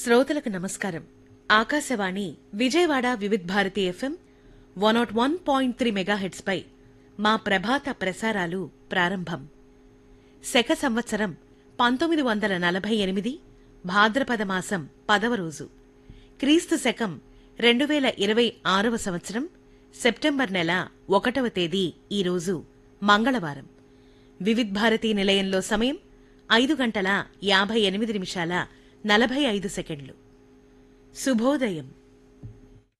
శ్రోతలకు నమస్కారం Akashvani Vijayawada Vividh Bharati FM one nought one point three megahertz పై మా ప్రభాత ప్రసారాలు ప్రారంభం శక సంవత్సరం పంతొమ్మిది వందల నలభై ఎనిమిది భాద్రపద మాసం పదవ రోజు క్రీస్తు శకం రెండు వేల ఇరవై ఆరవ సంవత్సరం సెప్టెంబర్ నెల ఒకటవ తేదీ ఈరోజు మంగళవారం వివిధ్ భారతి నిలయంలో సమయం ఐదు గంటల యాభై ఎనిమిది నిమిషాల నలభై ఐదు సెకండ్లు శుభోదయం